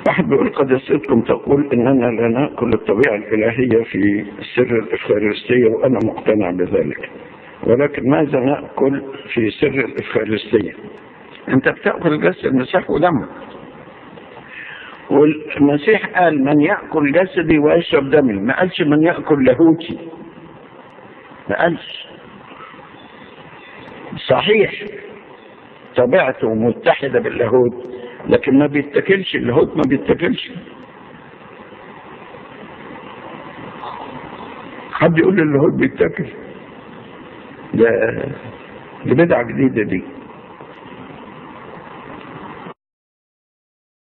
واحد بيقول قداستكم تقول اننا لا ناكل الطبيعه الالهيه في سر الافخارستيه وانا مقتنع بذلك ولكن ماذا ناكل في سر الافخارستيه انت بتاكل جسد المسيح ودمه والمسيح قال من ياكل جسدي ويشرب دمي ما قالش من ياكل لاهوتي ما قالش صحيح طبيعته متحده باللاهوت لكن ما بيتاكلش اللاهوت ما بيتاكلش حد يقول لي اللاهوت بيتاكل ده دي بدعه جديده دي